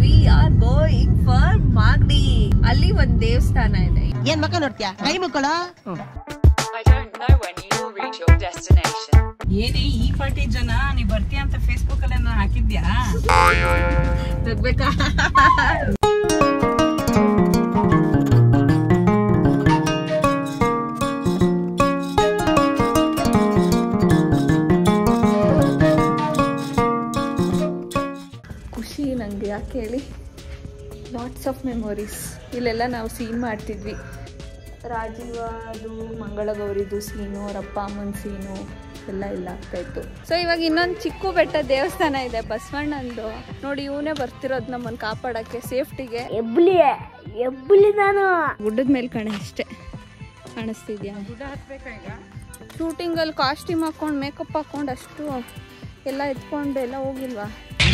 V are going for Magadi ಅಲ್ಲಿ ಒಂದ್ ದೇವಸ್ಥಾನ ಇದೆ ಏನ್ ಮಕ್ಕ ನೋಡ್ತೀಯಾ ಕೈ ಮುಕ್ಕಳ I don't know when you will reach your destination. ಏನೇ ಈ ಪಾರ್ಟಿ ಜನ ನೀ ಬರ್ತೀಯ ಅಂತ ಫೇಸ್ಬುಕ್ ಅಲ್ಲ ಹಾಕಿದ್ಯಾ ನಗ್ಬೇಕಾ ಖುಷಿ ನನಗೆ ಯಾಕೆ ಹೇಳಿ ಲಾಟ್ಸ್ ಆಫ್ ಮೆಮೊರೀಸ್ ಇಲ್ಲೆಲ್ಲ ನಾವು ಸೀನ್ ಮಾಡ್ತಿದ್ವಿ ರಾಜೀವ ಅದು ಮಂಗಳಗೌರಿದು ಸೀನು ಅವ್ರ ಅಪ್ಪ ಅಮ್ಮನ ಸೀನು ಎಲ್ಲ ಇಲ್ಲ ಆಗ್ತಾ ಇತ್ತು ಸೊ ಇವಾಗ ಇನ್ನೊಂದು ಚಿಕ್ಕು ಬೆಟ್ಟ ದೇವಸ್ಥಾನ ಇದೆ ಬಸವಣ್ಣಂದು ನೋಡಿ ಇವನೇ ಬರ್ತಿರೋದು ನಮ್ಮನ್ನು ಕಾಪಾಡಕ್ಕೆ ಸೇಫ್ಟಿಗೆ ಎಬ್ಲಿ ಎಬ್ಲಿ ನಾನು ಗುಡ್ಡದ ಮೇಲೆ ಕಣೆ ಅಷ್ಟೇ ಕಾಣಿಸ್ತಿದ್ಯಾ ಶೂಟಿಂಗಲ್ಲಿ ಕಾಸ್ಟ್ಯೂಮ್ ಹಾಕೊಂಡು ಮೇಕಪ್ ಹಾಕೊಂಡು ಅಷ್ಟು ಎಲ್ಲ ಎತ್ಕೊಂಡು ಎಲ್ಲ ಹೋಗಿಲ್ವಾ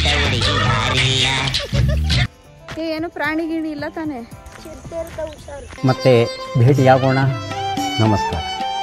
ಏ ಏನು ಪ್ರಾಣಿ ಗಿಣಿ ಇಲ್ಲ ತಾನೇ ಮತ್ತೆ ಭೇಟಿಯಾಗೋಣ ನಮಸ್ಕಾರ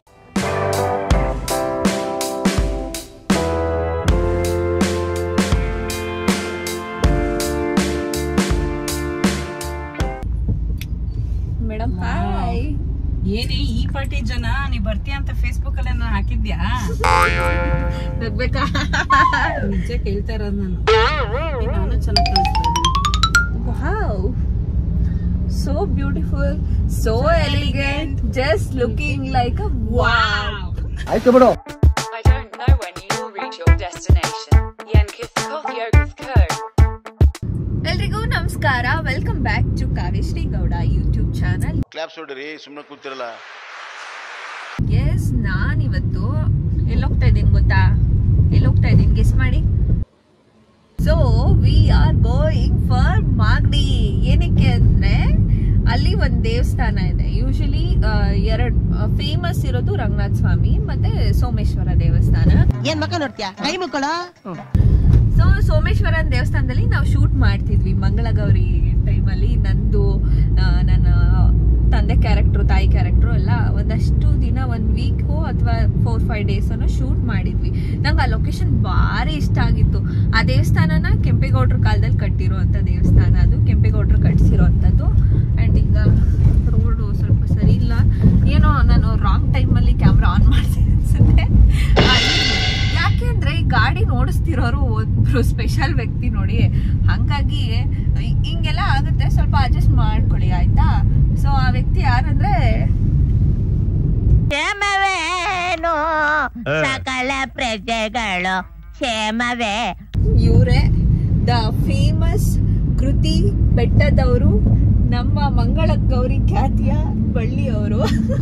ಮೇಡಮ್ ಹಾಯ್ ಏನೇ ಈ ಪಾರ್ಟಿ ಜನ ನೀ ಬರ್ತೀಯ ಅಂತ ಫೇಸ್ಬುಕ್ ಅಲ್ಲ ಹಾಕಿದ್ಯಾ ನಗ್ಬೇಕಾ ನಿಜ ಕೇಳ್ತಾ ಇರೋದು ನಾನು ಏ, ನಾನು ಚೆನ್ನಾಗಿ ಕಾಣಿಸ್ತಾ ಇದ್ದೀನಿ wow so beautiful so elegant just looking like a wow ಆಯ್ತು ಬಿಡು I don't know when you will reach your destination. Yankith Koth Code. ಎಲ್ರಿಗೂ ನಮಸ್ಕಾರ welcome back to Kavyashree Gowda YouTube channel claps ಹೊಡ್ರಿ ಸುಮ್ಮನೆ ಕೂತಿರಲ್ಲ ಎಸ್ ನಾನಿವತ್ತು ಎಲ್ಲೋಗ್ತಾ ಇದ್ದೀನಿ ಗೊತ್ತಾ ಎಲ್ಲೋಗ್ತಾ ಇದ್ದೀನಿ ಗೆಸ್ ಮಾಡಿ so we are going for Magadi ಏನಕ್ಕೆ ಅಂದ್ರೆ ಅಲ್ಲಿ ಒಂದು ದೇವಸ್ಥಾನ ಇದೆ ಯೂಶಲಿ ಎರಡು ಫೇಮಸ್ ಇರೋದು ರಂಗನಾಥ ಸ್ವಾಮಿ ಮತ್ತೆ ಸೋಮೇಶ್ವರ ದೇವಸ್ಥಾನ ಏನ್ ಮಕ್ಕ ನೋಡ್ತೀಯಾ ಕೈ ಮುಕ್ಕಳ ಸೊ ಸೋಮೇಶ್ವರನ್ ದೇವಸ್ಥಾನದಲ್ಲಿ ನಾವು ಶೂಟ್ ಮಾಡ್ತಿದ್ವಿ ಮಂಗಳಗೌರಿ ಟೈಮಲ್ಲಿ ನಂದು ಆ, ನನ್ನ ತಂದೆ ಕ್ಯಾರೆಕ್ಟ್ರು ತಾಯಿ ಕ್ಯಾರೆಕ್ಟ್ರು ಎಲ್ಲ ಒಂದಷ್ಟು ದಿನ ಒಂದು ವೀಕು ಅಥವಾ ಫೋರ್ ಫೈವ್ ಡೇಸ್ ಅನ್ನು ಶೂಟ್ ಮಾಡಿದ್ವಿ ನಂಗೆ ಆ ಲೊಕೇಶನ್ ಭಾರಿ ಇಷ್ಟ ಆಗಿತ್ತು ಆ ದೇವಸ್ಥಾನನ ಕೆಂಪೇಗೌಡ್ರ ಕಾಲದಲ್ಲಿ ಕಟ್ಟಿರುವಂಥ ದೇವಸ್ಥಾನ ಅದು ಕೆಂಪೇಗೌಡ್ರು ಕಟ್ಸಿರೋ ಅಂಥದ್ದು ಆ್ಯಂಡ್ ಈಗ ರೋಡು ಸ್ವಲ್ಪ ಸರಿ ಇಲ್ಲ ಏನೋ ನಾನು ರಾಂಗ್ ಟೈಮಲ್ಲಿ ಕ್ಯಾಮ್ರಾ ಆನ್ ಮಾಡ್ತೀನಿ ಅನ್ಸುತ್ತೆ ಆ, ಯಾಕೆ ಅಂದ್ರೆ ಈ ಗಾಡಿ ಓಡಿಸ್ತಿರೋರು ಒಬ್ರು ಸ್ಪೆಷಲ್ ವ್ಯಕ್ತಿ ನೋಡಿ ಹಂಗಾಗಿ ಹಿ- ಹಿಂಗೆಲ್ಲ ಆಗುತ್ತೆ ಸ್ವಲ್ಪ ಅಡ್ಜಸ್ಟ್ ಮಾಡ್ಕೊಳ್ಳಿ ಆಯ್ತಾ ಸೊ ಆ ವ್ಯಕ್ತಿ ಯಾರಂದ್ರೆ ಕ್ಷೇಮವೇನು ಸಕಲ ಪ್ರಜೆಗಳು ಕ್ಷೇಮವೇ ಇವರೇ ದ ಫೇಮಸ್ ಕೃತಿ ಬೆಟ್ಟದವರು ನಮ್ಮ ಮಂಗಳ ಗೌರಿ ಖ್ಯಾತಿಯ ಬಳ್ಳಿಯವರು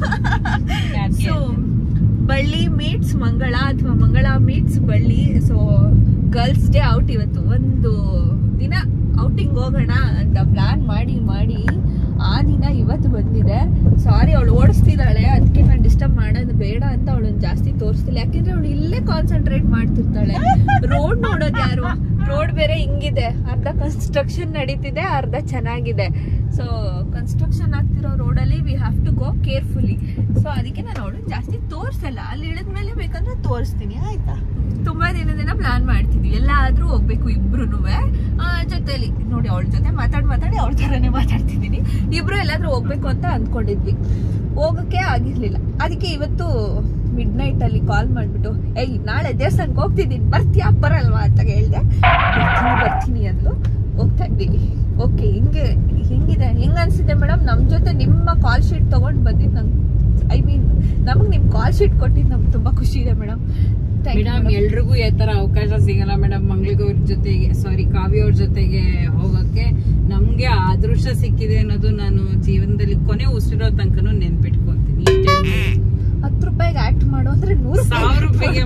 ಸೊ ಬಳ್ಳಿ ಮೀಟ್ಸ್ ಮಂಗಳ ಅಥವಾ ಮಂಗಳ ಮೀಟ್ಸ್ ಬಳ್ಳಿ ಸೊ ಗರ್ಲ್ಸ್ ಡೇ ಔಟ್ ಇವತ್ತು ಒಂದು ದಿನ ಔಟಿಂಗ್ ಹೋಗೋಣ ಅಂತ ಪ್ಲಾನ್ ಮಾಡಿ ಮಾಡಿ ಆ ದಿನ ಇವತ್ತು ಬಂದಿದೆ ಸಾರಿ ಅವಳು ಓಡಿಸ್ತಿದ್ದಾಳೆ ಅದಕ್ಕೆ ನಾನು ಡಿಸ್ಟರ್ಬ್ ಮಾಡೋದು ಬೇಡ ಅಂತ ಅವಳನ್ನ ಜಾಸ್ತಿ ತೋರಿಸ್ತಿಲ್ಲ ಯಾಕೆಂದ್ರೆ ಅವಳು ಇಲ್ಲೇ ಕಾನ್ಸಂಟ್ರೇಟ್ ಮಾಡ್ತಿರ್ತಾಳೆ ರೋಡ್ ನೋಡೋದು ಯಾರು ರೋಡ್ ಬೇರೆ ಹಿಂಗಿದೆ ಅರ್ಧ ಕನ್ಸ್ಟ್ರಕ್ಷನ್ ನಡೀತಿದೆ ಅರ್ಧ ಚೆನ್ನಾಗಿದೆ ಸೊ ಕನ್ಸ್ಟ್ರಕ್ಷನ್ ಆಗ್ತಿರೋ ರೋಡಲ್ಲಿ we have to go carefully so ಅದಕ್ಕೆ ನಾನು ಅವಳನ್ನ ಜಾಸ್ತಿ ತೋರಿಸಲ್ಲ ಅಲ್ಲಿ ಇಳಿದ್ಮೇಲೆ ಬೇಕಂದ್ರೆ ತೋರಿಸ್ತೀನಿ ಆಯ್ತಾ ತುಂಬಾ ದಿನದಿಂದ ಪ್ಲಾನ್ ಮಾಡ್ತಿದ್ವಿ ಎಲ್ಲಾದ್ರೂ ಹೋಗ್ಬೇಕು ಇಬ್ರು ಜೊತೆಲಿ ನೋಡಿ ಅವಳ ಜೊತೆ ಮಾತಾಡ್ ಮಾತಾಡಿ ಅವಳ ತರನೇ ಮಾತಾಡ್ತಿದ್ದೀನಿ ಇಬ್ರು ಎಲ್ಲಾದ್ರೂ ಹೋಗ್ಬೇಕು ಅಂತ ಅಂದ್ಕೊಂಡಿದ್ವಿ ಹೋಗಕ್ಕೆ ಆಗಿರ್ಲಿಲ್ಲ ಅದಕ್ಕೆ ಇವತ್ತು ಮಿಡ್ ನೈಟ್ ಅಲ್ಲಿ ಕಾಲ್ ಮಾಡ್ಬಿಟ್ಟು ಏಯ್ ನಾಳೆ ದೇವಸ್ಥಾನಕ್ಕೆ ಹೋಗ್ತಿದ್ದೀನಿ ಬರ್ತೀಯಾ ಬರಲ್ವಾ ಅಂತ ಹೇಳ್ದೆ ಬರ್ತೀನಿ ಬರ್ತೀನಿ ಅಂದ್ಲು ಹೋಗ್ತಾ ಇದ್ದೀವಿ ಓಕೆ ಹಿಂಗೆ ಹೆಂಗಿದೆ ಹೆಂಗ್ ಅನ್ಸಿದೆ ಮೇಡಮ್ ನಮ್ ಜೊತೆ ನಿಮ್ಮ ಕಾಲ್ ಶೀಟ್ ತಗೊಂಡ್ ಬಂದಿದ್ ನಂಗೆ ಐ ಮೀನ್ ನಮಗ್ ನಿಮ್ ಕಾಲ್ ಶೀಟ್ ಕೊಟ್ಟಿದ್ ನಮ್ಗೆ ತುಂಬಾ ಖುಷಿ ಇದೆ ಮೇಡಮ್ ಮೇಡಮ್ ಎಲ್ರಿಗೂ ಈ ತರ ಅವಕಾಶ ಸಿಗಲ್ಲ ಮೇಡಮ್ ಮಂಗಳಿಗೌರ್ ಜೊತೆಗೆ ಸಾರಿ ಕಾವ್ಯ ಅವ್ರ ಜೊತೆಗೆ ಹೋಗಕ್ಕೆ ನಮ್ಗೆ ಆ ಅದೃಷ್ಟ ಸಿಕ್ಕಿದೆ ಅನ್ನೋದು ನಾನು ಜೀವನದಲ್ಲಿ ಕೊನೆ ಉಸಿರೋ ತನಕನೂ ನೆನ್ಪಿಟ್ಕೊಂತೀನಿ ಹತ್ತು ರೂಪಾಯಿಗೆ ಆಕ್ಟ್ ಮಾಡು ಅಂದ್ರೆ ನೂರು ಸಾವಿರ ರೂಪಾಯಿಗೆ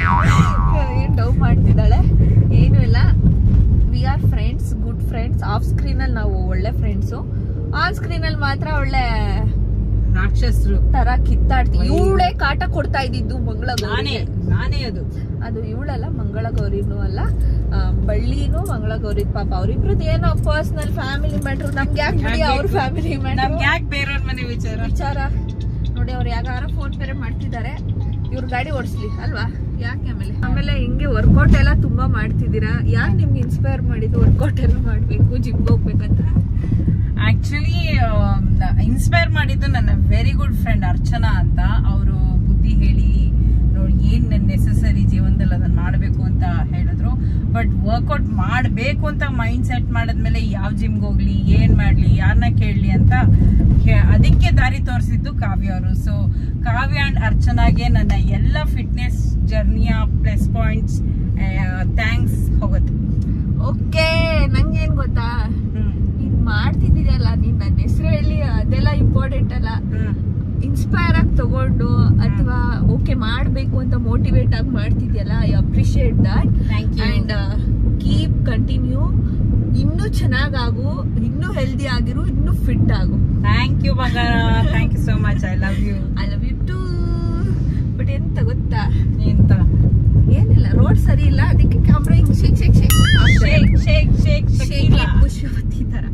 ಏನ್ ಡವ್ ಮಾಡ್ತಿದ್ದಾಳೆ ಏನು ಇಲ್ಲ we are friends good friends off screen ಅಲ್ಲಿ ನಾವು ಒಳ್ಳೆ ಫ್ರೆಂಡ್ಸು ಆನ್ ಸ್ಕ್ರೀನ್ ಅಲ್ಲಿ ಮಾತ್ರ ಒಳ್ಳೆ ರಾಕ್ಷಸರು ತರ ಕಿತ್ತಾಡ್ತೀವಿ ಇವಳೇ ಕಾಟ ಕೊಡ್ತಾ ಇದ್ದಿದ್ದು ಮಂಗಳ ನಾನೇ ನಾನೇ ಅದು ಅದು ಇವಳಲ್ಲ ಮಂಗಳ ಗೌರಿನೂ ಅಲ್ಲ ಆ, ಬಳ್ಳಿನೂ ಮಂಗಳ ಗೌರಿ ಪಾಪ ಅವ್ರಿಬ್ರದ್ದು ಏನೋ ಪರ್ಸನಲ್ ಫ್ಯಾಮಿಲಿ ಮ್ಯಾಟ್ರ್ ನಮ್ಗೆ ಯಾಕೆ ಬಿಡಿ ಅವ್ರ ಫ್ಯಾಮಿಲಿ ಮ್ಯಾಟ್ರ್ ನಮ್ಗೆ ಯಾಕೆ ಬೇರೆಯವ್ರ ಮನೆ ವಿಚಾರ ವಿಚಾರ ನೋಡಿ ಅವ್ರು ಯಾಗಾರ ಫೋನ್ ಬೇರೆ ಮಾಡ್ತಿದ್ದಾರೆ ಇವ್ರ ಗಾಡಿ ಓಡಿಸ್ಲಿ ಅಲ್ವಾ ಯಾಕೆ ಆಮೇಲೆ ಆಮೇಲೆ ಹಿಂಗೆ ವರ್ಕೌಟ್ ಎಲ್ಲ ತುಂಬಾ ಮಾಡ್ತಿದ್ದೀರಾ ಯಾರು ನಿಮ್ಗೆ ಇನ್ಸ್ಪೈರ್ ಮಾಡಿದ್ದು ವರ್ಕೌಟ್ ಎಲ್ಲ ಮಾಡ್ಬೇಕು ಜಿಮ್ ಹೋಗ್ಬೇಕಂತ ಆಕ್ಚುಲಿ ಇನ್ಸ್ಪೈರ್ ಮಾಡಿದ್ದು ನನ್ನ ವೆರಿ ಗುಡ್ ಫ್ರೆಂಡ್ ಅರ್ಚನಾ ಅಂತ ಅವರು ಬುದ್ಧಿ ಹೇಳಿ ನೋಡಿ ಏನ್ ನೆಸೆಸರಿ ಜೀವನದಲ್ಲಿ ಅದನ್ನ ಮಾಡಬೇಕು ಅಂತ ಹೇಳಿದ್ರು ಬಟ್ ವರ್ಕೌಟ್ ಮಾಡಬೇಕು ಅಂತ ಮೈಂಡ್ ಸೆಟ್ ಮಾಡಿದ್ಮೇಲೆ ಯಾವ ಜಿಮ್ಗೆ ಹೋಗ್ಲಿ ಏನ್ ಮಾಡ್ಲಿ ಯಾರನ್ನ ಕೇಳಲಿ ಅಂತ ಹೇ- ಅದಕ್ಕೆ ದಾರಿ ತೋರಿಸಿದ್ದು ಕಾವ್ಯ ಅವರು ಸೊ ಕಾವ್ಯ ಅಂಡ್ ಅರ್ಚನಾಗೆ ನನ್ನ ಎಲ್ಲ ಫಿಟ್ನೆಸ್ ಜರ್ನಿಯ ಪ್ಲಸ್ ಪಾಯಿಂಟ್ಸ್ ಥ್ಯಾಂಕ್ಸ್ ಹೋಗುತ್ತೆ ಓಕೆ ನಂಗೇನ್ ಗೊತ್ತಾ ಹ್ಮ್ ನೀನ್ ಮಾಡ್ತಿದ್ದೀಯಲ್ಲ ನೀನ್ ನನ್ನ ಹೆಸರು ಹೇಳಿ ಅದೆಲ್ಲ ಇಂಪಾರ್ಟೆಂಟ್ ಅಲ್ಲ ಹ್ಮ್ ಇನ್ಸ್ಪೈರ್ ಆಗಿ ತಗೊಂಡು ಅಥವಾ ಓಕೆ ಮಾಡ್ಬೇಕು ಅಂತ ಮೋಟಿವೇಟ್ ಆಗಿ ಮಾಡ್ತಿದ್ಯಲ್ಲ I appreciate that Thank you. And keep continue ಇನ್ನೂ ಚೆನ್ನಾಗಾಗು ಇನ್ನೂ ಹೆಲ್ದಿ ಆಗಿರು ಇನ್ನೂ ಫಿಟ್ ಆಗು ಥ್ಯಾಂಕ್ ಯು ಬಂಗಾರ thank you so much I love you I love you too but ಎಂತ ಗೊತ್ತಾ ಎಂತ ಏನಿಲ್ಲ ರೋಡ್ ಸರಿ ಇಲ್ಲ ಅದಕ್ಕೆ ಕ್ಯಾಮ್ರಾ ಹಿಂಗ್ shake shake shake shake shake shake shake Pushpavati ತರ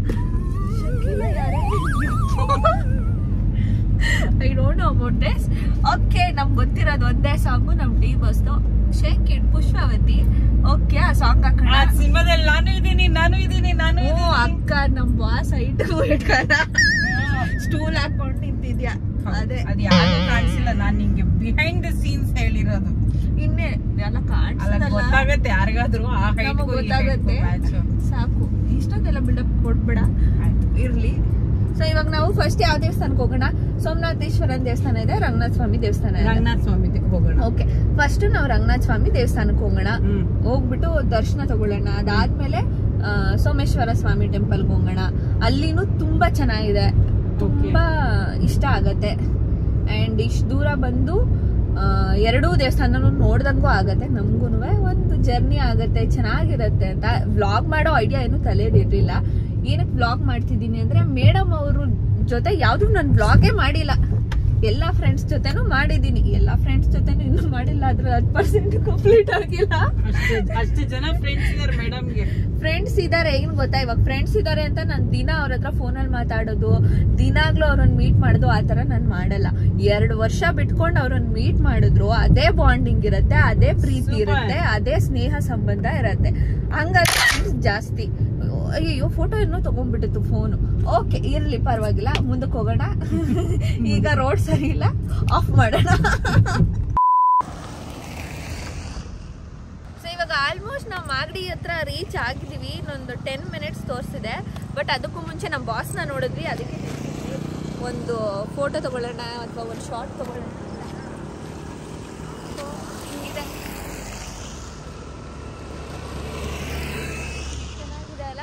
I don't know about this okay ನಮ್ಗೆ ಗೊತ್ತಿರೋದು ಒಂದೇ ಸಾಂಗು ನಮ್ D boss shake it Pushpavati okay ಆ ಸಾಂಗ್ ಹಾಕೋಣ ಆ ಸಿನಿಮಾದಲ್ಲಿ ನಾನು ಇದೀನಿ ನಾನು ಇದೀನಿ ನಾನು ಓ ಇದೀನಿ ಅಕ್ಕ ನಮ್ ಬಾಸ್ ಐಟ್ ಇಟ್ಕೊಂಡ ಸ್ಟೂಲ್ ಹಾಕೊಂಡು ನಿಂತಿದ್ಯಾ ಅದೇ ಅದು ಯಾರು ಕಾಣಿಸಿಲ್ಲ ನಾನು ನಿಂಗೆ ಬಿಹೈಂಡ್ ದ ಸೀನ್ಸ್ ಹೇಳಿರೋದು ಇನ್ನೇ ಎಲ್ಲ ಅಲ್ಲ ಕಾಣಿಸಲ್ಲ ಗೊತ್ತಾಗತ್ತೆ ಯಾರಿಗಾದ್ರೂ ಆ height ನಮಗ್ ಗೂ ಈ ಗೊತ್ತಾಗತ್ತೆ height ಗೂ match. ಸಾಕು ಇಷ್ಟೊಂದೆಲ್ಲ ಬಿಲ್ಡಪ್ ಕೊಡ್ಬೇಡ ಆಯ್ತು. ಇರ್ಲಿ ಸೊ ಇವಾಗ ನಾವು ಫಸ್ಟ್ ಯಾವ ದೇವಸ್ಥಾನಕ್ಕೆ ಹೋಗೋಣ ಸೋಮನಾಥೇಶ್ವರನ್ ದೇವಸ್ಥಾನ ಇದೆ ರಂಗನಾಥ ಸ್ವಾಮಿ ದೇವಸ್ಥಾನ ಇದೆ ರಂಗನಾಥ್ ಸ್ವಾಮಿ ಹೋಗೋಣ ಓಕೆ ಫಸ್ಟ್ ನಾವು ರಂಗನಾಥ ಸ್ವಾಮಿ ದೇವಸ್ಥಾನಕ್ಕೆ ಹೋಗೋಣ ಹ್ಮ್ ಹೋಗ್ಬಿಟ್ಟು ದರ್ಶನ ತಗೊಳ್ಳೋಣ ಅದಾದ್ಮೇಲೆ ಆ, ಸೋಮೇಶ್ವರ ಸ್ವಾಮಿ ಟೆಂಪಲ್ಗೆ ಹೋಗೋಣ ಅಲ್ಲಿನೂ ತುಂಬಾ ಚೆನ್ನಾಗಿದೆ ತುಂಬಾ ಇಷ್ಟ ಆಗತ್ತೆ ಅಂಡ್ ಇಷ್ಟು ದೂರ ಬಂದು ಆ, ಎರಡೂ ದೇವಸ್ಥಾನನೂ ನೋಡ್ದಂಗೂ ಆಗತ್ತೆ ನಮ್ಗೂ ಒಂದು ಜರ್ನಿ ಆಗತ್ತೆ ಚೆನ್ನಾಗಿರತ್ತೆ ಅಂತ ವ್ಲಾಗ್ ಮಾಡೋ ಐಡಿಯಾ ಏನು ತಲೆಯಲ್ಲಿರ್ಲಿಲ್ಲ ಏನಕ್ಕೆ ವ್ಲಾಗ್ ಮಾಡ್ತಿದ್ದೀನಿ ಅಂದ್ರೆ ಮೇಡಮ್ ಅವ್ರ ಜೊತೆ ಯಾವ್ದು ನಾನು ವ್ಲಾಗೇ ಮಾಡಿಲ್ಲ ಎಲ್ಲಾ ಫ್ರೆಂಡ್ಸ್ ಜೊತೆನೂ ಮಾಡಿದೀನಿ ಎಲ್ಲಾ ಫ್ರೆಂಡ್ಸ್ ಜೊತೆನೂ ಇನ್ನೂ ಮಾಡಿಲ್ಲ ಅದ್ರ ಹತ್ತು ಪರ್ಸೆಂಟ್ ಕಂಪ್ಲೀಟ್ ಆಗಿಲ್ಲ ಅಷ್ಟು ಅಷ್ಟು ಜನ ಫ್ರೆಂಡ್ಸ್ ಇದಾರೆ ಮೇಡಮ್ಗೆ ಫ್ರೆಂಡ್ಸ್ ಇದಾರೆ ಏನ್ ಗೊತ್ತಾ ಇವಾಗ ಫ್ರೆಂಡ್ಸ್ ಇದಾರೆ ಅಂತ ನಾನ್ ದಿನ ಅವ್ರ ಹತ್ರ ಫೋನಲ್ಲಿ ಮಾತಾಡೋದು ದಿನಾಗ್ಲೂ ಅವ್ರನ್ನ ಮೀಟ್ ಮಾಡೋದು ಆ ತರ ನಾನ್ ಮಾಡಲ್ಲ ಎರಡು ವರ್ಷ ಬಿಟ್ಕೊಂಡು ಅವ್ರನ್ನ ಮೀಟ್ ಮಾಡಿದ್ರು ಅದೇ ಬಾಂಡಿಂಗ್ ಇರುತ್ತೆ ಅದೇ ಪ್ರೀತಿ Super. ಇರುತ್ತೆ ಅದೇ ಸ್ನೇಹ ಸಂಬಂಧ ಇರತ್ತೆ ಹಂಗಾಗಿ friends ಜಾಸ್ತಿ ಅಯ್ಯೋ ಫೋಟೋ ಇನ್ನೂ ತಗೊಂಡ್ಬಿಟ್ಟಿತ್ತು ಫೋನು ಓಕೆ ಇರ್ಲಿ ಪರವಾಗಿಲ್ಲ ಮುಂದಕ್ಕೆ ಹೋಗೋಣ ಈಗ ರೋಡ್ ಸರಿ ಇಲ್ಲ ಆಫ್ ಮಾಡೋಣ ಸೊ ಇವಾಗ ಆಲ್ಮೋಸ್ಟ್ ನಾವು ಮಾಗಡಿ ಹತ್ರ ರೀಚ್ ಆಗಿದ್ದೀವಿ ಇನ್ನೊಂದು ಟೆನ್ ಮಿನಿಟ್ಸ್ ತೋರಿಸಿದೆ ಬಟ್ ಅದಕ್ಕೂ ಮುಂಚೆ ನಮ್ಮ ಬಾಸ್ನ ನೋಡಿದ್ವಿ ಅದಕ್ಕೆ ನಿಂತಿದ್ವಿ. ಒಂದು ಫೋಟೋ ತಗೊಳ್ಳೋಣ ಅಥವಾ ಒಂದು ಶಾರ್ಟ್ ತಗೊಳ್ಳೋಣ So, ಹಿಂಗಿದೆ ಚೆನ್ನಾಗಿದೆ ಅಲ್ಲ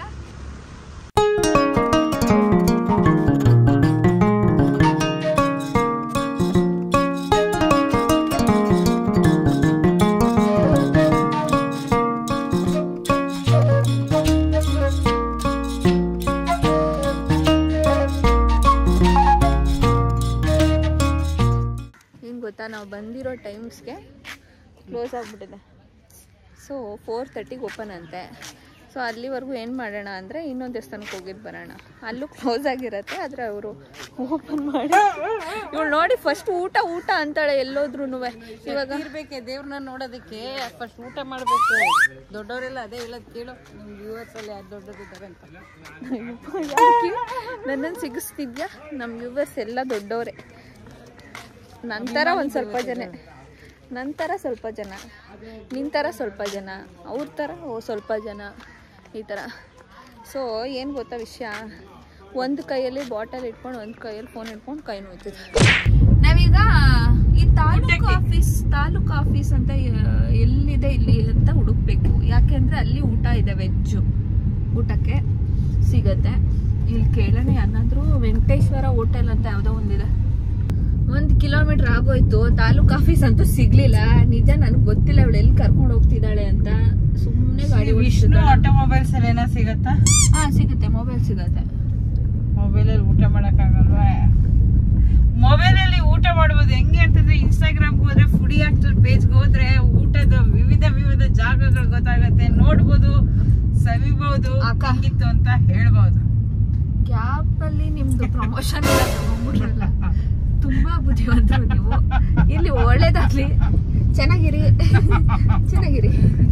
ಏನು ಗೊತ್ತಾ ನಾವು ಬಂದಿರೋ ಟೈಮ್ಸ್ಗೆ ಕ್ಲೋಸ್ ಆಗಿಬಿಟ್ಟಿದೆ ಸೊ ಫೋರ್ ತರ್ಟಿಗೆ ಓಪನ್ ಅಂತೆ ಸೊ ಅಲ್ಲಿವರೆಗೂ ಏನು ಮಾಡೋಣ ಅಂದರೆ ಇನ್ನೊಂದು ದೇವಸ್ಥಾನಕ್ಕೆ ಹೋಗಿದ್ದು ಬರೋಣ ಅಲ್ಲೂ ಕ್ಲೋಸ್ ಆಗಿರತ್ತೆ ಆದರೆ ಅವರು ಓಪನ್ ಮಾಡಿ ಇವಳು ನೋಡಿ ಫಸ್ಟ್ ಊಟ ಊಟ ಅಂತಾಳೆ ಎಲ್ಲೋದ್ರೂ ಇವಾಗ ಇರ್ಬೇಕೆ ದೇವ್ರನ್ನ ನೋಡೋದಕ್ಕೆ ಫಸ್ಟ್ ಊಟ ಮಾಡ್ಬೇಕು ದೊಡ್ಡವರೆಲ್ಲ ಅದೇ ಹೇಳೋದು ಕೇಳು ನಿಮ್ ವ್ಯೂವರ್ಸ್ ಅಲ್ಲಿ ಯಾರು ದೊಡ್ಡವರಿದ್ದಾರೆ ಅಂತ ಯಾಕೆ ನನ್ನನ್ನು ಸಿಗಿಸ್ತಿದ್ಯಾ ನಮ್ಮ ವ್ಯೂವರ್ಸ್ ಎಲ್ಲ ದೊಡ್ಡವರೇ ನಂತರ ಒಂದು ಸ್ವಲ್ಪ ಜನ ನಂತರ ಸ್ವಲ್ಪ ಜನ ನಿಂತರ ಸ್ವಲ್ಪ ಜನ ಅವ್ರ ಥರ ಓ ಸ್ವಲ್ಪ ಜನ ಈ ಥರ ಸೊ ಏನು ಗೊತ್ತಾ ವಿಷಯ ಒಂದು ಕೈಯಲ್ಲಿ ಬಾಟಲ್ ಇಟ್ಕೊಂಡು ಒಂದು ಕೈಯಲ್ಲಿ ಫೋನ್ ಇಟ್ಕೊಂಡು ಕೈ ನೋಯ್ತಿದೆ ನಾವೀಗ ಈ ತಾಲೂಕು ಆಫೀಸ್ ತಾಲೂಕು ಆಫೀಸ್ ಅಂತ ಎ- ಎಲ್ಲಿದೆ ಇಲ್ಲಿ ಅಂತ ಹುಡುಕ್ಬೇಕು ಯಾಕೆಂದ್ರೆ ಅಲ್ಲಿ ಊಟ ಇದೆ ವೆಜ್ಜು ಊಟಕ್ಕೆ ಸಿಗತ್ತೆ ಇಲ್ಲಿ ಕೇಳೋಣ ಯಾರಾದ್ರೂ ವೆಂಕಟೇಶ್ವರ ಹೋಟೆಲ್ ಅಂತ ಯಾವುದೋ ಒಂದಿದೆ ಒಂದ್ ಕಿಲೋಮೀಟರ್ ಆಗೋಯ್ತು ತಾಲೂಕ್ ಆಫೀಸ್ ಅಂತೂ ಸಿಗ್ಲಿಲ್ಲ ನಿಜ ನನಗೆ ಗೊತ್ತಿಲ್ಲ ಅವಳು ಎಲ್ಲಿ ಕರ್ಕೊಂಡು ಹೋಗ್ತಿದ್ದಾಳೆ ಅಂತ ಸುಮ್ಮನೆ ಗಾಡಿ ವಿಷ್ಣು ಓಡಿಸ್ತಿದ್ದಾಳೆ ಆಟೋಮೊಬೈಲ್ಸ್ ಅಲ್ಲಿ ಏನೋ ಸಿಗತ್ತಾ ಹಾ ಸಿಗುತ್ತೆ ಮೊಬೈಲ್ ಸಿಗತ್ತೆ ಮೊಬೈಲ್ ಅಲ್ಲಿ ಊಟ ಮಾಡಕ್ಕಾಗಲ್ವಾ ಮೊಬೈಲ್ ಅಲ್ಲಿ ಊಟ ಮಾಡ್ಬೋದು ಹೆಂಗೆ ಅಂತಂದ್ರೆ ಇನ್ಸ್ಟಾಗ್ರಾಮ್ ಹೋದ್ರೆ ಫುಡಿ ಆಕ್ಟರ್ ಪೇಜ್ ಹೋದ್ರೆ ಊಟದ ವಿವಿಧ ವಿವಿಧ ಜಾಗಗಳು ಗೊತ್ತಾಗತ್ತೆ ನೋಡ್ಬೋದು ಸವಿಬಹುದು ಅಕ್ಕ. ಹೆಂಗಿತ್ತು ಅಂತ ಹೇಳ್ಬೋದು ಕ್ಯಾಪ್ ಅಲ್ಲಿ ನಿಮ್ದು ಪ್ರಮೋಷನ್ ಎಲ್ಲ ತಗೊಂಡ್ಬಿಟ್ರಲ್ಲ ತುಂಬಾ ಬುದ್ಧಿವಂತರು ನೀವು ಇಲ್ಲಿ ಒಳ್ಳೇದಾಗ್ಲಿ ಚೆನ್ನಾಗಿರಿ ಚೆನ್ನಾಗಿರಿ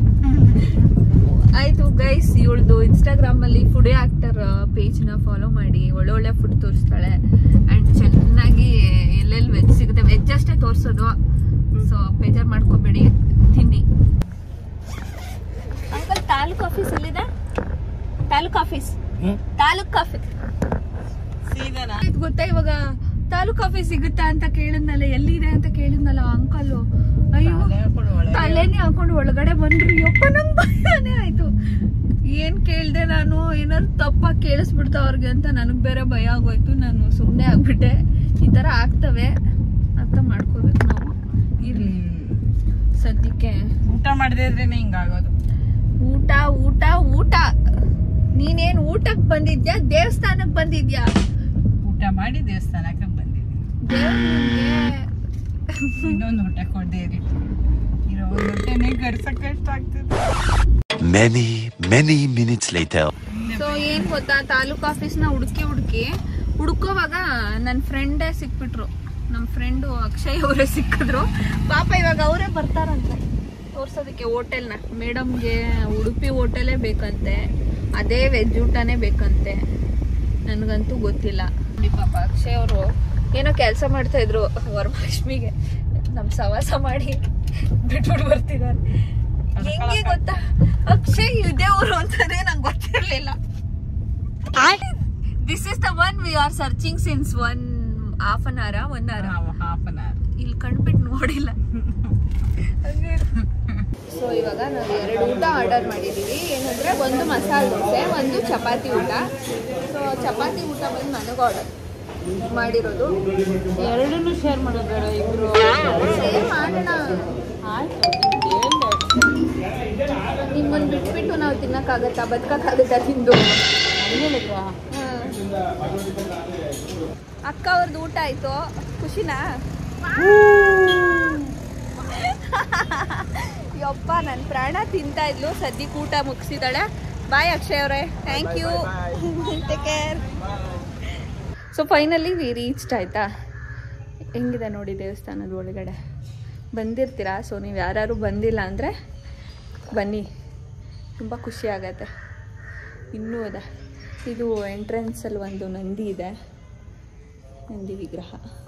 ಆಯ್ತು ಗೈಸ್ ಇವಳ್ದು ಇನ್ಸ್ಟಾಗ್ರಾಮ್ ಅಲ್ಲಿ ಫುಡ್ ಆಕ್ಟರ್ ಪೇಜ್ ನ ಫಾಲೋ ಮಾಡಿ ಒಳ್ಳೊಳ್ಳೆ ಫುಡ್ ತೋರಿಸ್ತಾಳೆ ಅಂಡ್ ಚೆನ್ನಾಗಿ ಎಲ್ಲೆಲ್ಲಿ ವೆಜ್ ಸಿಗುತ್ತೆ ವೆಜ್ ಅಷ್ಟೇ ತೋರ್ಸೋದು ಸೊ ಬೇಜಾರ್ ಮಾಡ್ಕೋಬೇಡಿ ತಿನ್ನಿ ಅಂಕಲ್ ತಾಲೂಕ್ ಆಫೀಸ್ ಎಲ್ಲಿದೆ ತಾಲೂಕ್ ಆಫೀಸ್ ತಾಲೂಕ್ ಆಫೀಸ್ ಇದು ಗೊತ್ತಾ ಇವಾಗ ತಾಲೂಕ್ ಆಫೀಸ್ ಸಿಗುತ್ತಾ ಅಂತ ಕೇಳಿದ್ನಲ್ಲ ಎಲ್ಲಿದೆ ಅಂತ ಕೇಳಿದ್ನಲ್ಲ ಅಂಕಲ್ ಅಯ್ಯೋ ತಲೆನೇ ಹಾಕೊಂಡು ಒಳಗಡೆ ಬಂದ್ರು ಯಪ್ಪ ನಂಗ್ ಭಯನೇ ಆಯ್ತು ಏನ್ ಕೇಳ್ದೆ ನಾನು ಏನಾದ್ರು ತಪ್ಪಾಗಿ ಕೇಳಿಸ್ಬಿಡ್ತಾ ಅವ್ರಿಗೆ ಅಂತ ನನಗ್ ಬೇರೆ ಭಯ ಆಗೋಯ್ತು ನಾನು ಸುಮ್ಮನೆ ಆಗ್ಬಿಟ್ಟೆ ಈ ತರ ಆಗ್ತವೆ ಅರ್ಥ ಮಾಡ್ಕೋಬೇಕು ನಾವು ಇರ್ಲಿ ಸದ್ಯಕ್ಕೆ ಊಟ ಮಾಡದೇ ಇದ್ರೇನೆ ಹಿಂಗಾಗೋದು ಊಟ ಊಟ ಊಟ ನೀನೇನ್ ಊಟಕ್ ಬಂದಿದ್ಯಾ ದೇವಸ್ಥಾನಕ್ ಬಂದಿದ್ಯಾ ಊಟ ಮಾಡಿ ದೇವಸ್ಥಾನಕ್ಕೆ ಬಂದಿದ್ದೀನಿ ದೇವ್ರ್ ನಿಮ್ಗೆ ಇನ್ನೊಂದು ಊಟ ಕೊಡದೆ ಇರಿ ಇರೋ ಒಂದು ಹೊಟ್ಟೆನೇ ಗರ್ಸಕ್ ಕಷ್ಟ ಆಗ್ತದೆ Many, many minutes later. So ಏನ್ ಗೊತ್ತಾ ತಾಲೂಕ್ ಆಫೀಸ್ ನ ಹುಡುಕಿ ಹುಡುಕಿ ಹುಡ್ಕೋವಾಗ ನನ್ನ ಫ್ರೆಂಡೇ ಸಿಕ್ಬಿಟ್ರು ನಮ್ಮ ಫ್ರೆಂಡು ಅಕ್ಷಯ್ ಅವರೇ ಸಿಕ್ಕಿದ್ರು ಪಾಪ ಇವಾಗ ಅವರೇ ಬರ್ತಾರಂತೆ ತೋರ್ಸೋದಕ್ಕೆ ಹೋಟೆಲ್ನ ಮೇಡಮ್ಗೆ ಉಡುಪಿ ಹೋಟೆಲೇ ಬೇಕಂತೆ ಅದೇ ವೆಜ್ ಊಟನೇ ಬೇಕಂತೆ ನನಗಂತೂ ಗೊತ್ತಿಲ್ಲ ನೋಡಿ ಪಾಪ ಅಕ್ಷಯ್ ಅವರು ಏನೋ ಕೆಲಸ ಮಾಡ್ತಾ ಇದ್ರು ವರಮಹಾಲಕ್ಷ್ಮಿಗೆ ನಮ್ ಸವಾಸ ಮಾಡಿ ಬಿಟ್ಬಿಟ್ಟು ಬರ್ತಿದ್ದಾರೆ ಹೆಂಗೆ ಗೊತ್ತಾ ಅಕ್ಷಯ್ ಇದೇ ಊರು ಅಂತಾನೆ ನಂಗೆ ಗೊತ್ತಿರ್ಲಿಲ್ಲ this is the one we are searching since one half an hour one hour half an hour ಇಲ್ಲಿ ಕಂಡ್ಬಿಟ್ಟು ನೋಡಿಲ್ಲ ಸೊ ಇವಾಗ ನಾವು ಎರಡು ಊಟ ಆರ್ಡರ್ ಮಾಡಿದ್ದೀವಿ ಏನಂದ್ರೆ ಒಂದು ಮಸಾಲೆ ದೋಸೆ ಒಂದು ಚಪಾತಿ ಊಟ ಸೊ ಚಪಾತಿ ಊಟ ಬಂದು ನನಗೆ ಆರ್ಡರ್ ಮಾಡಿರೋದು ಎರಡನ್ನೂ ಶೇರ್ ಮಾಡೋದು ಬೇಡ ಇಬ್ರು ಸೇಮ್ ಮಾಡೋಣ ನಿಮ್ಮನ್ನು ಬಿಟ್ಬಿಟ್ಟು ನಾವು ತಿನ್ನಕ್ಕಾಗತ್ತಾ ಬದುಕಕ್ಕಾಗತ್ತಾ ತಿಂದು ಹಾ. ಅಕ್ಕ ಅವ್ರದ್ದು ಊಟ ಆಯ್ತು ಖುಷಿನಾ ಯಪ್ಪ ನನ್ನ ಪ್ರಾಣ ತಿಂತಾ ಇದ್ಲು ಸದ್ಯಕ್ಕೆ ಊಟ ಮುಗಿಸಿದಾಳೆ ಬಾಯ್ ಅಕ್ಷಯ್ ಅವರೇ thank you take care so finally we reached ಆಯ್ತಾ ಹೆಂಗಿದೆ ನೋಡಿ ದೇವಸ್ಥಾನದ ಒಳಗಡೆ ಬಂದಿರ್ತೀರಾ ಸೊ ನೀವು ಯಾರು ಬಂದಿಲ್ಲ ಅಂದರೆ ಬನ್ನಿ ತುಂಬ ಖುಷಿ ಆಗತ್ತೆ ಇನ್ನೂ ಇದೆ ಇದು ಎಂಟ್ರೆನ್ಸಲ್ಲಿ ಒಂದು ನಂದಿ ಇದೆ ನಂದಿ ವಿಗ್ರಹ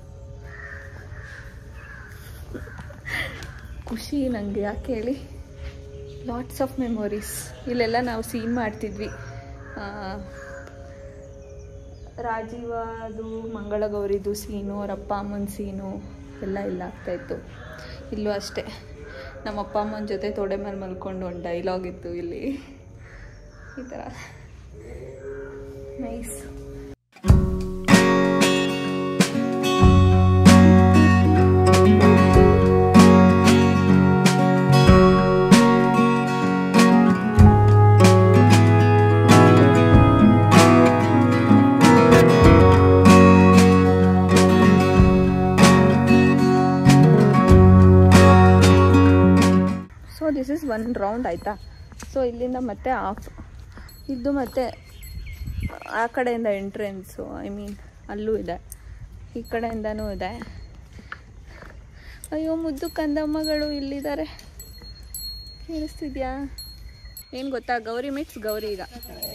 ಖುಷಿ ನನಗೆ ಯಾಕೆ ಹೇಳಿ ಲಾಟ್ಸ್ ಆಫ್ ಮೆಮೊರೀಸ್ ಇಲ್ಲೆಲ್ಲ ನಾವು ಸೀನ್ ಮಾಡ್ತಿದ್ವಿ ಆ, ರಾಜೀವದು ಮಂಗಳಗೌರಿದು ಸೀನು ಅವ್ರ ಅಪ್ಪ ಅಮ್ಮನ ಸೀನು ಎಲ್ಲ ಇಲ್ಲ ಆಗ್ತಾಯಿತ್ತು ಇಲ್ಲೂ ಅಷ್ಟೇ ನಮ್ಮ ಅಪ್ಪ ಅಮ್ಮನ ಜೊತೆ ತೊಡೆ ಮೇಲೆ ಮಲ್ಕೊಂಡು ಒಂದು ಡೈಲಾಗ್ ಇತ್ತು ಇಲ್ಲಿ ಈ ಥರ nice so this is one round ಆಯಿತಾ ಸೊ ಇಲ್ಲಿಂದ ಮತ್ತೆ ಆಫ್ ಇದು ಮತ್ತೆ ಆ ಕಡೆಯಿಂದ ಎಂಟ್ರೆನ್ಸು ಐ ಮೀನ್ ಅಲ್ಲೂ ಇದೆ ಈ ಕಡೆಯಿಂದನೂ ಇದೆ ಅಯ್ಯೋ ಮುದ್ದು ಕಂದಮ್ಮಗಳು ಇಲ್ಲಿದ್ದಾರೆ ಕೇಳಿಸ್ತಿದ್ಯಾ ಏನು ಗೊತ್ತಾ ಗೌರಿ ಮಿಕ್ಸ್ ಗೌರಿ ಈಗ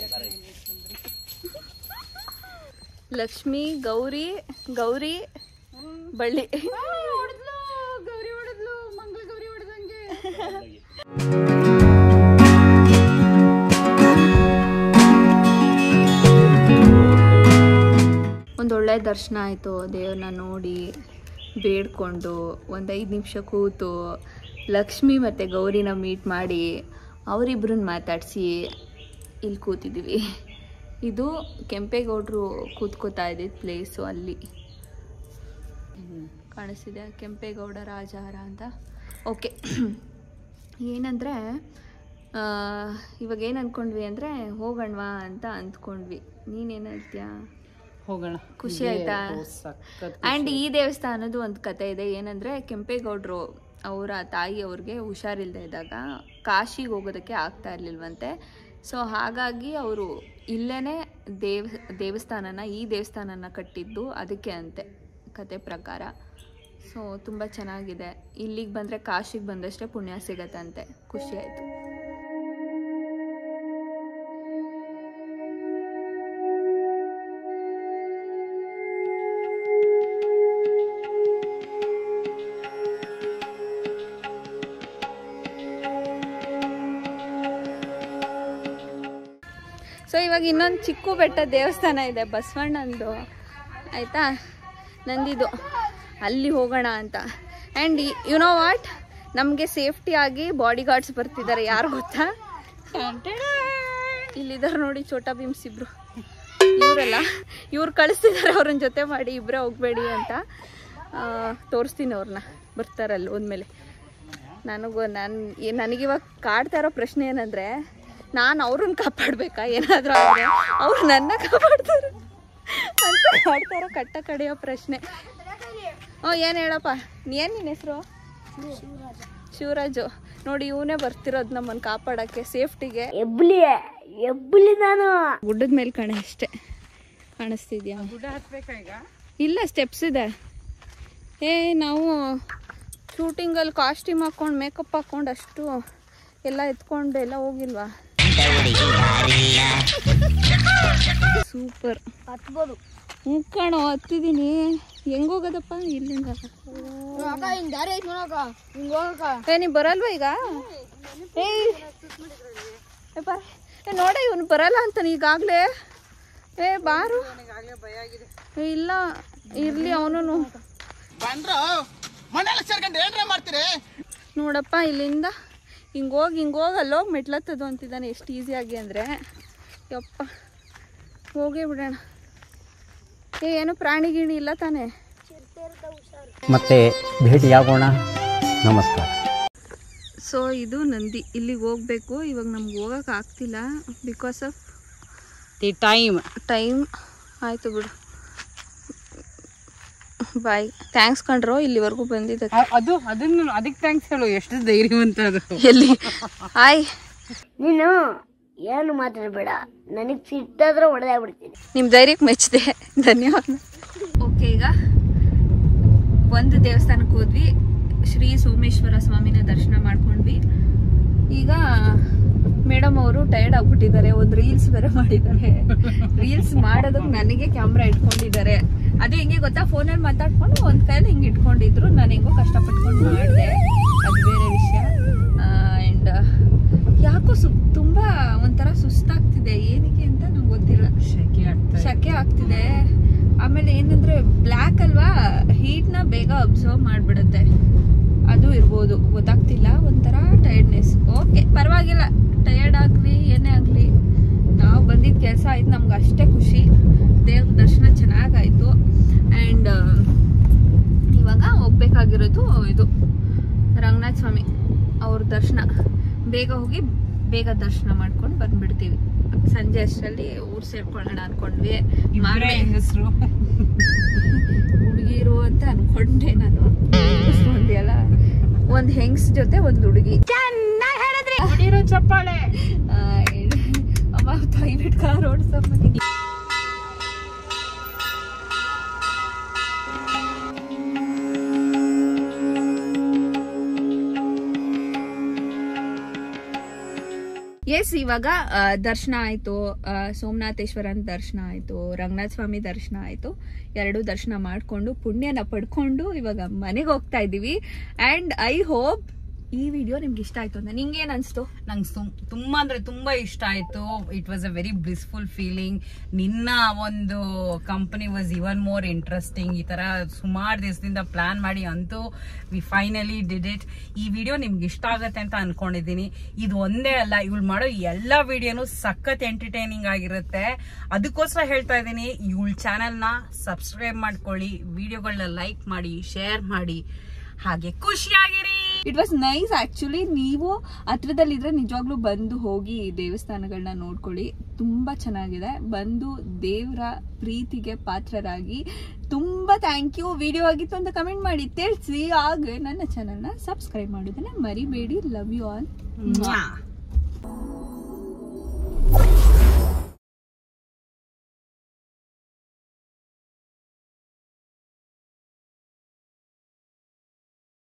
ಲಕ್ಷ್ಮಿ ಗೌರಿ ಗೌರಿ ಬಳ್ಳಿ ಗೌರಿ ಹೊಡೆದ್ಲು ಮಂಗಳ ಗೌರಿ ಹೊಡೆದಂಗೆ ಒಂದೊಳ್ಳೆ ದರ್ಶನ ಆಯಿತು ದೇವ್ರನ್ನ ನೋಡಿ ಬೇಡ್ಕೊಂಡು ಒಂದು ಐದು ನಿಮಿಷ ಕೂತು ಲಕ್ಷ್ಮಿ ಮತ್ತು ಗೌರಿನ ಮೀಟ್ ಮಾಡಿ ಅವರಿಬ್ಬರನ್ನ ಮಾತಾಡಿಸಿ ಇಲ್ಲಿ ಕೂತಿದ್ದೀವಿ ಇದು ಕೆಂಪೇಗೌಡರು ಕೂತ್ಕೋತಾ ಇದ್ದಿದ್ದು ಪ್ಲೇಸು ಅಲ್ಲಿ ಕಾಣಿಸ್ತಿದೆ ಕೆಂಪೇಗೌಡ ರಾಜಾರ ಅಂತ ಓಕೆ ಏನಂದರೆ ಇವಾಗ ಏನು ಅಂದ್ಕೊಂಡ್ವಿ ಅಂದರೆ ಹೋಗೋಣವಾ ಅಂತ ಅಂದ್ಕೊಂಡ್ವಿ ನೀನೇನು ಹೇಳ್ತೀಯಾ ಹೋಗೋಣ ಖುಷಿ ಆಯ್ತಾ ಆ್ಯಂಡ್ ಈ ದೇವಸ್ಥಾನದ ಒಂದು ಕತೆ ಇದೆ ಏನಂದರೆ ಕೆಂಪೇಗೌಡರು ಅವರ ತಾಯಿ ಅವ್ರಿಗೆ ಹುಷಾರಿಲ್ಲದೆ ಇದ್ದಾಗ ಕಾಶಿಗೆ ಹೋಗೋದಕ್ಕೆ ಆಗ್ತಾ ಇರ್ಲಿಲ್ವಂತೆ ಸೊ ಹಾಗಾಗಿ ಅವರು ಇಲ್ಲೇ ದೇವ ದೇವಸ್ಥಾನನ ಈ ದೇವಸ್ಥಾನನ ಕಟ್ಟಿದ್ದು ಅದಕ್ಕೆ ಅಂತೆ ಕತೆ ಪ್ರಕಾರ ಸೊ ತುಂಬ ಚೆನ್ನಾಗಿದೆ ಇಲ್ಲಿಗೆ ಬಂದರೆ ಕಾಶಿಗೆ ಬಂದಷ್ಟೇ ಪುಣ್ಯ ಸಿಗತ್ತಂತೆ ಖುಷಿ ಆಯಿತು ಸೊ ಇವಾಗ ಇನ್ನೊಂದು ಚಿಕ್ಕು ಬೆಟ್ಟ ದೇವಸ್ಥಾನ ಇದೆ ಬಸವಣ್ಣಂದು ಆಯಿತಾ ನಂದಿದು ಅಲ್ಲಿ ಹೋಗೋಣ ಅಂತ ಆ್ಯಂಡ್ ಯು ನೋ ವಾಟ್ ನಮಗೆ ಸೇಫ್ಟಿ ಆಗಿ ಬಾಡಿ ಗಾರ್ಡ್ಸ್ ಬರ್ತಿದ್ದಾರೆ ಯಾರು ಗೊತ್ತಾ ಇಲ್ಲಿದ್ದಾರೆ ನೋಡಿ ಚೋಟಾ ಭೀಮ್ಸ್ ಇಬ್ರು ಇವರಲ್ಲ ಇವ್ರು ಕಳಿಸ್ತಿದ್ದಾರೆ ಅವ್ರನ್ನ ಜೊತೆ ಮಾಡಿ ಇಬ್ಬರೇ ಹೋಗ್ಬೇಡಿ ಅಂತ ಆ, ತೋರಿಸ್ತೀನಿ ಅವ್ರನ್ನ ಬರ್ತಾರಲ್ಲ ಹೋದ್ಮೇಲೆ ನನಗೂ ನಾನು ನನಗಿವಾಗ ಕಾಡ್ತಾ ಇರೋ ಪ್ರಶ್ನೆ ಏನಂದರೆ ನಾನು ಅವ್ರನ್ನ ಕಾಪಾಡಬೇಕಾ ಏನಾದರೂ ಆದರೆ ಅವ್ರು ನನ್ನ ಕಾಪಾಡ್ತಾರೆ ಅಂತ ಕಾಡ್ತಾ ಇರೋ ಕಟ್ಟ ಕಡೆಯೋ ಪ್ರಶ್ನೆ ಹ್ಞೂ ಏನು ಹೇಳಪ್ಪ ಏನು ನಿನ್ನ ಹೆಸರು ಶಿವರಾಜು ನೋಡಿ ಇವನೇ ಬರ್ತಿರೋದು ನಮ್ಮನ್ನು ಕಾಪಾಡೋಕ್ಕೆ ಸೇಫ್ಟಿಗೆ ಎಬ್ಲಿ ಎಬ್ಲಿ ನಾನು ಗುಡ್ಡದ ಮೇಲೆ ಕಣೆ ಅಷ್ಟೇ ಕಾಣಿಸ್ತಿದ್ಯಾ ಗುಡ್ಡ ಹತ್ಬೇಕಾ ಈಗ ಇಲ್ಲ ಸ್ಟೆಪ್ಸ್ ಇದೆ ಏ ನಾವು ಶೂಟಿಂಗಲ್ಲಿ ಕಾಸ್ಟ್ಯೂಮ್ ಹಾಕ್ಕೊಂಡು ಮೇಕಪ್ ಹಾಕ್ಕೊಂಡು ಅಷ್ಟು ಎಲ್ಲ ಎತ್ಕೊಂಡು ಎಲ್ಲ ಹೋಗಿಲ್ವಾ ಸೂಪರ್ ಹತ್ಬೋದು ಹ್ಞೂ ಕಣೋ ಹತ್ತಿದ್ದೀನಿ ಹೆಂಗ್ ಹೋಗೋದಪ್ಪ ಇಲ್ಲಿಂದ ಅಕ್ಕ ಹಿಂಗ್ ದಾರಿ ಐತಿ ನೋಡಕ್ಕ ಹಿಂಗ್ ಹೋಗಕ್ಕ ಏ ನೀ ಬರಲ್ವಾ ಈಗ ಏ ಏ ಬರ ಏ ನೋಡ ಇವನು ಬರಲ್ಲ ಅಂತಾನೆ ಈಗಾಗಲೇ ಏ ಬಾರು ಏ, ಇಲ್ಲ ಇರ್ಲಿ ಅವನು ನೋಡಪ್ಪ ಇಲ್ಲಿಂದ ಹಿಂಗೆ ಹೋಗಿ ಹಿಂಗೆ ಹೋಗಿ ಅಲ್ಲೋಗಿ ಮೆಟ್ಲತ್ತದು ಅಂತಿದ್ದಾನೆ ಎಷ್ಟು ಈಸಿಯಾಗಿ ಅಂದರೆ ಯಪ್ಪ ಹೋಗೇ ಬಿಡೋಣ ಏ ಏನು ಪ್ರಾಣಿ ಗಿಣಿ ಇಲ್ಲ ತಾನೇ ಮತ್ತೆ ಭೇಟಿಯಾಗೋಣ ನಮಸ್ಕಾರ ಸೊ ಇದು ನಂದಿ ಇಲ್ಲಿಗೆ ಹೋಗ್ಬೇಕು ಇವಾಗ ನಮ್ಗೆ ಹೋಗಕ್ಕೆ ಆಗ್ತಿಲ್ಲ because of the time time ಆಯಿತು ಬಿಡು ಬಾಯ್ ಥ್ಯಾಂಕ್ಸ್ ಕಣ್ರೋ ಇಲ್ಲಿವರೆಗೂ ಬಂದಿದ್ದಕ್ಕೆ ಅದು ಅದನ್ನು ಅದಕ್ಕೆ ಥ್ಯಾಂಕ್ಸ್ ಹೇಳು ಎಷ್ಟು ಧೈರ್ಯವಂತ ಅದು ಎಲ್ಲಿ ಹಾಯ್ ನೀನು ಏನು ಮಾತಾಡಬೇಡ ನನಗ್ ಸಿಟ್ಟಾದ್ರೆ ಹೊಡೆದೇ ಬಿಡ್ತೀನಿ ನಿಮ್ಮ ಧೈರ್ಯಕ್ಕೆ ಮೆಚ್ಚಿದೆ ಧನ್ಯವಾದ ಓಕೆ ಈಗ ಒಂದು ದೇವಸ್ಥಾನಕ್ಕೆ ಹೋದ್ವಿ ಶ್ರೀ ಸೋಮೇಶ್ವರ ಸ್ವಾಮಿನ ದರ್ಶನ ಮಾಡ್ಕೊಂಡ್ವಿ ಈಗ ಮೇಡಮ್ ಅವರು ಟೈರ್ಡ್ ಆಗ್ಬಿಟ್ಟಿದ್ದಾರೆ ಒಂದು ರೀಲ್ಸ್ ಬೇರೆ ಮಾಡಿದ್ದಾರೆ ರೀಲ್ಸ್ ಮಾಡೋದಕ್ಕೆ ನನಗೆ ಕ್ಯಾಮ್ರಾ ಇಟ್ಕೊಂಡಿದ್ದಾರೆ ಅದು ಹೆಂಗೆ ಗೊತ್ತಾ ಫೋನಲ್ಲಿ ಮಾತಾಡ್ಕೊಂಡು ಒಂದು ಕೈಯಲ್ಲಿ ಹಿಂಗೆ ಇಟ್ಕೊಂಡಿದ್ರು ನಾನು ಹೆಂಗೋ ಕಷ್ಟಪಟ್ಕೊಂಡು ಮಾಡಿದೆ ಅದು ಬೇರೆ ವಿಷಯ ಆ್ಯಂಡ್ ಯಾಕೋ ಸು ತುಂಬ ಒಂಥರ ಸುಸ್ತಾಗ್ತಿದೆ ಏನಕ್ಕೆ ಅಂತ ನಂಗೆ ಗೊತ್ತಿಲ್ಲ ಶೆಕೆ ಆಗ್ತಾ ಇದೆ. ಶಕೆ ಆಗ್ತಿದೆ ಆಮೇಲೆ ಏನಂದ್ರೆ ಬ್ಲ್ಯಾಕ್ ಅಲ್ವಾ ಹೀಟ್ನ ಬೇಗ ಅಬ್ಸರ್ವ್ ಮಾಡಿಬಿಡುತ್ತೆ ಅದು ಇರ್ಬೋದು ಗೊತ್ತಾಗ್ತಿಲ್ಲ ಒಂಥರ ಟೈರ್ಡ್ನೆಸ್ ಓಕೆ ಪರವಾಗಿಲ್ಲ ಟಯರ್ಡ್ ಆಗಲಿ ಏನೇ ಆಗಲಿ ನಾವು ಬಂದಿದ್ದ ಕೆಲಸ ಆಯ್ತು ನಮ್ಗೆ ಅಷ್ಟೇ ಖುಷಿ ದೇವ್ರ ದರ್ಶನ ಚೆನ್ನಾಗಾಯ್ತು ಆ್ಯಂಡ್ ಇವಾಗ ಹೋಗ್ಬೇಕಾಗಿರೋದು ಇದು ರಂಗನಾಥ ಸ್ವಾಮಿ ಅವ್ರ ದರ್ಶನ ಬೇಗ ಹೋಗಿ ಬೇಗ ದರ್ಶನ ಮಾಡ್ಕೊಂಡು ಬಂದ್ಬಿಡ್ತೀವಿ ಸಂಜೆ ಅಷ್ಟರಲ್ಲಿ ಊರ್ ಸೇರ್ಕೊಳ್ಳೋಣ ಅನ್ಕೊಂಡ್ವಿ ಇಬ್ರೇ ಮಾಡ್ದೆ. ಹೆಂಗಸ್ರು ಹುಡುಗಿರು ಅಂತ ಅನ್ಕೊಂಡೆ ನಾನು ಅಲ್ಲ ಒಂದ್ ಹೆಂಗ್ಸ್ ಜೊತೆ ಒಂದ್ ಹುಡುಗಿ ಚಪ್ಪಾಳೆ ಆ, ಅಮ್ಮ ದಯವಿಟ್ಟು ಕಾರ್ ಓಡಿಸಮ್ಮ ಎಸ್ ಇವಾಗ ಆ, ದರ್ಶನ ಆಯ್ತು ಆ, ಸೋಮನಾಥೇಶ್ವರನ ದರ್ಶನ ಆಯ್ತು ರಂಗನಾಥ ಸ್ವಾಮಿ ದರ್ಶನ ಆಯ್ತು ಎರಡು ದರ್ಶನ ಮಾಡ್ಕೊಂಡು ಪುಣ್ಯನ ಪಡ್ಕೊಂಡು ಇವಾಗ ಮನೆಗೆ ಹೋಗ್ತಾ ಇದೀವಿ ಅಂಡ್ ಐ ಹೋಪ್ ಈ ವಿಡಿಯೋ ನಿಮ್ಗೆ ಇಷ್ಟ ಆಯ್ತು ಅಂತ ನಿಂಗೇನ್ ಅನ್ಸ್ತು ನಂಗೆ ತುಂಬಾ ಅಂದ್ರೆ ತುಂಬಾ ಇಷ್ಟ ಆಯ್ತು it was a very blissful feeling ನಿನ್ನ ಒಂದು company was even more interesting ಈ ತರ ಸುಮಾರು ದಿವಸದಿಂದ ಪ್ಲಾನ್ ಮಾಡಿ ಅಂತೂ ವಿ ಫೈನಲಿ ಡಿಡ್ ಇಟ್ ಈ ವಿಡಿಯೋ ನಿಮ್ಗೆ ಇಷ್ಟ ಆಗತ್ತೆ ಅಂತ ಅನ್ಕೊಂಡಿದೀನಿ ಇದು ಒಂದೇ ಅಲ್ಲ ಇವಳು ಮಾಡೋ ಎಲ್ಲ ವಿಡಿಯೋನು ಸಖತ್ ಎಂಟರ್ಟೈನಿಂಗ್ ಆಗಿರುತ್ತೆ ಅದಕ್ಕೋಸ್ಕರ ಹೇಳ್ತಾ ಇದ್ದೀನಿ ಇವಳ ಚಾನೆಲ್ನ ಸಬ್ಸ್ಕ್ರೈಬ್ ಮಾಡ್ಕೊಳ್ಳಿ ವಿಡಿಯೋಗಳನ್ನ ಲೈಕ್ ಮಾಡಿ ಶೇರ್ ಮಾಡಿ ಹಾಗೆ ಖುಷಿಯಾಗಿರಿ ಇಟ್ ವಾಸ್ ನೈಸ್ ಆಕ್ಚುಲಿ ನೀವು ಹತ್ರದಲ್ಲಿದ್ರೆ ನಿಜವಾಗ್ಲೂ ಬಂದು ಹೋಗಿ ಈ ದೇವಸ್ಥಾನಗಳನ್ನ ನೋಡ್ಕೊಳ್ಳಿ ತುಂಬಾ ಚೆನ್ನಾಗಿದೆ ಬಂದು ದೇವರ ಪ್ರೀತಿಗೆ ಪಾತ್ರರಾಗಿ ತುಂಬಾ ಥ್ಯಾಂಕ್ ಯು ವಿಡಿಯೋ ಆಗಿತ್ತು ಅಂತ ಕಮೆಂಟ್ ಮಾಡಿ ತಿಳಿಸಿ ಹಾಗೆ ನನ್ನ ಚಾನಲ್ನ ಸಬ್ಸ್ಕ್ರೈಬ್ ಮಾಡೋದನ್ನ ಮರಿಬೇಡಿ ಲವ್ ಯು ಆಲ್ Mwah.